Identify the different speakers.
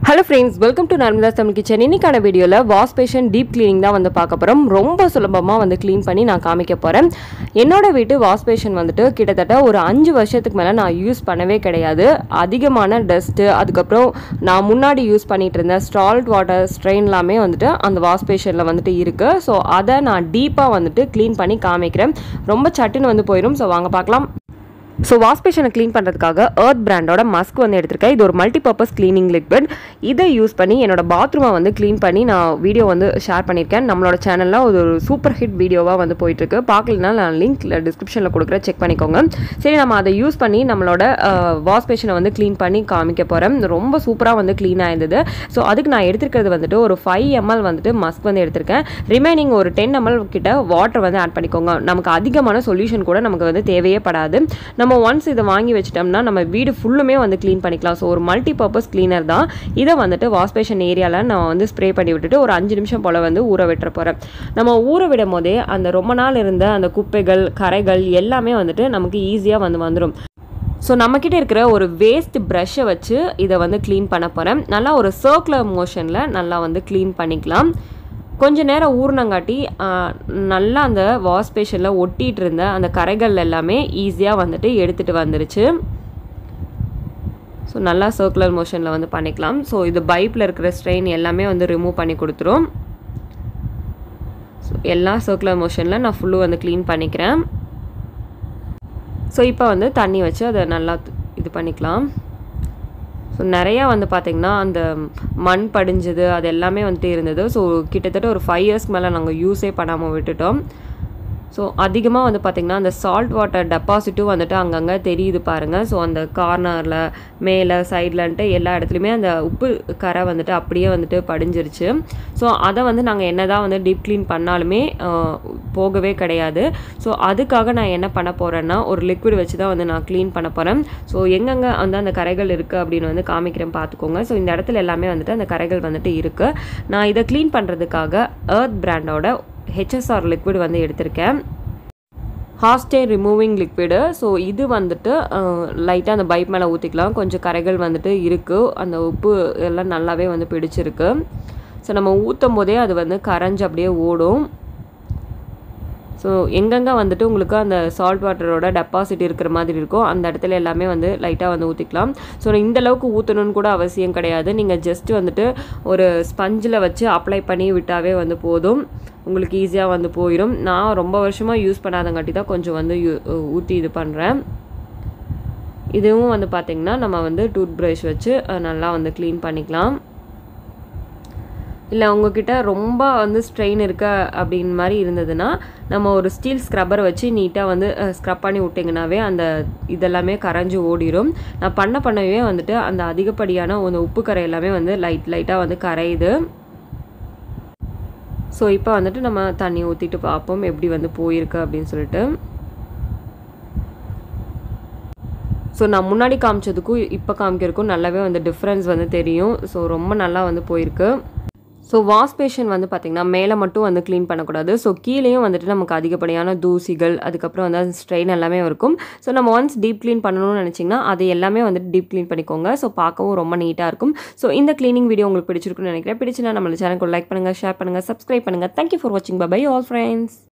Speaker 1: hello friends welcome to Narmada's Tamil kitchen இன்னைக்கான வீடியோவில் wash basin deep cleaning தான் வந்து பார்க்க போகிறோம் ரொம்ப சுலபமாக வந்து க்ளீன் பண்ணி நான் காமிக்க போகிறேன் என்னோட வீட்டு வாஷ் பேஷன் வந்துட்டு கிட்டத்தட்ட ஒரு அஞ்சு வருஷத்துக்கு மேலே நான் யூஸ் பண்ணவே கிடையாது அதிகமான டஸ்ட்டு அதுக்கப்புறம் நான் முன்னாடி யூஸ் பண்ணிட்டு இருந்த ஸ்டால்ட் வாட்டர் ஸ்ட்ரெயின் எல்லாமே வந்துட்டு அந்த வாஷ் பேஷனில் வந்துட்டு இருக்குது ஸோ அதை நான் டீப்பாக வந்துட்டு க்ளீன் பண்ணி காமிக்கிறேன் ரொம்ப சட்டுன்னு வந்து போயிடும் ஸோ வாங்க பார்க்கலாம் ஸோ வாஷ் பேஷனை க்ளீன் பண்ணுறதுக்காக எர்த் பிராண்டோட மஸ்க் வந்து எடுத்திருக்கேன் இது ஒரு மல்டிபர்பஸ் க்ளீனிங் லிக்விட் இதை யூஸ் பண்ணி என்னோட பாத்ரூமை வந்து க்ளீன் பண்ணி நான் வீடியோ வந்து ஷேர் பண்ணியிருக்கேன் நம்மளோட சேனலில் ஒரு சூப்பர் ஹிட் வீடியோவாக வந்து போயிட்டுருக்கு பார்க்கலனா நான் லிங்க் டிஸ்கிரிப்ஷனில் கொடுக்குறேன் செக் பண்ணிக்கோங்க சரி நம்ம அதை யூஸ் பண்ணி நம்மளோட வாஷ் பேஷனை வந்து க்ளீன் பண்ணி காமிக்க போகிறேன் ரொம்ப சூப்பராக வந்து க்ளீன் ஆயிருந்தது ஸோ அதுக்கு நான் எடுத்துருக்கிறது வந்துட்டு ஒரு ஃபைவ் எம்எல் வந்துட்டு மஸ்க் வந்து எடுத்திருக்கேன் ரிமைனிங் ஒரு டென் எம்எல் கிட்ட வாட்டர் வந்து ஆட் பண்ணிக்கோங்க நமக்கு அதிகமான சொல்யூஷன் கூட நமக்கு வந்து தேவையே படாது நம்ம ஒன்ஸ் இதை வாங்கி வச்சிட்டோம்னா நம்ம வீடு ஃபுல்லுமே வந்து க்ளீன் பண்ணிக்கலாம் ஸோ ஒரு மல்டி பர்பஸ் க்ளீனர் தான் இதை வந்துட்டு வாஷ் பேஷன் ஏரியாவில் நான் வந்து ஸ்ப்ரே பண்ணி விட்டுட்டு ஒரு அஞ்சு நிமிஷம் போல் வந்து ஊற விட்டுற போகிறேன் நம்ம ஊற விடும் போதே அந்த ரொம்ப நாள் இருந்த அந்த குப்பைகள் கரைகள் எல்லாமே வந்துட்டு நமக்கு ஈஸியாக வந்து வந்துடும் ஸோ நம்மக்கிட்ட இருக்கிற ஒரு வேஸ்ட் ப்ரஷ்ஷை வச்சு இதை வந்து க்ளீன் பண்ண போகிறேன் நல்லா ஒரு சர்க்குலர் மோஷனில் நல்லா வந்து க்ளீன் பண்ணிக்கலாம் கொஞ்ச நேரம் ஊறினங்காட்டி நல்லா அந்த வாஷ் பேஷனில் ஒட்டிகிட்டு இருந்த அந்த கரைகள் எல்லாமே ஈஸியாக வந்துட்டு எடுத்துகிட்டு வந்துருச்சு ஸோ நல்லா சர்க்குலர் மோஷனில் வந்து பண்ணிக்கலாம் ஸோ இது பைப்பில் இருக்கிற ஸ்ட்ரெயின் எல்லாமே வந்து ரிமூவ் பண்ணி கொடுத்துரும் ஸோ எல்லா சர்க்குலர் மோஷனில் நான் ஃபுல்லு வந்து க்ளீன் பண்ணிக்கிறேன் ஸோ இப்போ வந்து தண்ணி வச்சு அதை நல்லா இது பண்ணிக்கலாம் ஸோ நிறையா வந்து பார்த்திங்கன்னா அந்த மண் படிஞ்சது அது எல்லாமே வந்துட்டு இருந்தது ஸோ கிட்டத்தட்ட ஒரு ஃபைவ் இயர்ஸ்க்கு மேலே நாங்கள் யூஸே பண்ணாமல் விட்டுட்டோம் ஸோ அதிகமாக வந்து பார்த்திங்கன்னா அந்த சால்ட் வாட்டர் டெபாசிட்டும் வந்துட்டு அங்கங்கே தெரியுது பாருங்கள் ஸோ அந்த கார்னரில் மேலே சைட்லன்ட்டு எல்லா இடத்துலையுமே அந்த உப்பு கரை வந்துட்டு அப்படியே வந்துட்டு படிஞ்சிருச்சு ஸோ அதை வந்து நாங்கள் என்ன தான் வந்து டீப் க்ளீன் பண்ணாலுமே போகவே கிடையாது ஸோ அதுக்காக நான் என்ன பண்ண போகிறேன்னா ஒரு லிக்விட் வச்சு தான் வந்து நான் க்ளீன் பண்ண போகிறேன் ஸோ எங்கெங்கே வந்து அந்த கரைகள் இருக்குது அப்படின்னு வந்து காமிக்கிறேன் பார்த்துக்கோங்க ஸோ இந்த இடத்துல எல்லாமே வந்துட்டு அந்த கரைகள் வந்துட்டு இருக்குது நான் இதை க்ளீன் பண்ணுறதுக்காக எர்த் பிராண்டோட ஹெச்எஸ்ஆர் லிக்விட் வந்து எடுத்திருக்கேன் ஹாஸ்டே ரிமூவிங் லிக்விடு ஸோ இது வந்துட்டு லைட்டாக அந்த பைப் மேலே ஊற்றிக்கலாம் கொஞ்சம் கரைகள் வந்துட்டு இருக்குது அந்த உப்பு எல்லாம் நல்லாவே வந்து பிடிச்சிருக்கு ஸோ நம்ம ஊற்றும் போதே அது வந்து கரைஞ்சி அப்படியே ஓடும் ஸோ எங்கெங்கே வந்துட்டு உங்களுக்கு அந்த சால்ட் வாட்டரோட டெபாசிட் இருக்கிற மாதிரி இருக்கோ அந்த இடத்துல எல்லாமே வந்து லைட்டாக வந்து ஊற்றிக்கலாம் ஸோ இந்த அளவுக்கு ஊற்றணும்னு கூட அவசியம் கிடையாது நீங்கள் ஜஸ்ட் வந்துட்டு ஒரு ஸ்பஞ்சில் வச்சு அப்ளை பண்ணி விட்டாவே வந்து போதும் உங்களுக்கு ஈஸியாக வந்து போயிடும் நான் ரொம்ப வருஷமாக யூஸ் பண்ணாதங்காட்டி தான் கொஞ்சம் வந்து ஊற்றி இது பண்ணுறேன் இதுவும் வந்து பார்த்திங்கன்னா நம்ம வந்து டூத் ப்ரஷ் வச்சு நல்லா வந்து க்ளீன் பண்ணிக்கலாம் இல்லை உங்ககிட்ட ரொம்ப வந்து ஸ்ட்ரெயின் இருக்க அப்படின்னு மாதிரி இருந்ததுன்னா நம்ம ஒரு ஸ்டீல் ஸ்க்ரப்பர் வச்சு நீட்டாக வந்து ஸ்க்ரப் பண்ணி விட்டிங்கனாவே அந்த இதெல்லாமே கரைஞ்சி ஓடிடும் நான் பண்ண பண்ணவே வந்துட்டு அந்த அதிகப்படியான அந்த உப்பு கரை எல்லாமே வந்து லைட் லைட்டாக வந்து கரையுது ஸோ இப்போ வந்துட்டு நம்ம தண்ணி ஊற்றிட்டு பார்ப்போம் எப்படி வந்து போயிருக்கு அப்படின்னு சொல்லிட்டு ஸோ நான் முன்னாடி காமிச்சதுக்கும் இப்போ காமிக்கிறதுக்கும் நல்லாவே வந்து டிஃப்ரென்ஸ் வந்து தெரியும் ஸோ ரொம்ப நல்லா வந்து போயிருக்கு ஸோ வாஷ் பேஷன் வந்து பார்த்திங்கன்னா மேலே மட்டும் வந்து க்ளீன் பண்ணக்கூடாது ஸோ கீழேயும் வந்துட்டு நமக்கு அதிகப்படியான தூசிகள் அதுக்கப்புறம் வந்து அந்த ஸ்ட்ரெயின் எல்லாமே இருக்கும் ஸோ நம்ம ஒன்ஸ் டீப் க்ளீன் பண்ணணும்னு நினச்சிங்கன்னா அது எல்லாமே வந்துட்டு டீப் க்ளீன் பண்ணிக்கோங்க ஸோ பார்க்கவும் ரொம்ப நீட்டாக இருக்கும் ஸோ இந்த க்ளீனிங் வீடியோ உங்களுக்கு பிடிச்சிருக்குன்னு நினைக்கிறேன் பிடிச்சினா நம்ம சேனலுக்கு லைக் பண்ணுங்கள் ஷேர் பண்ணுங்கள் சப்ஸ்கிரைப் பண்ணுங்கள் தேங்க்யூ ஃபார் வாட்சிங் பை ஆல் ஃப்ரெண்ட்ஸ்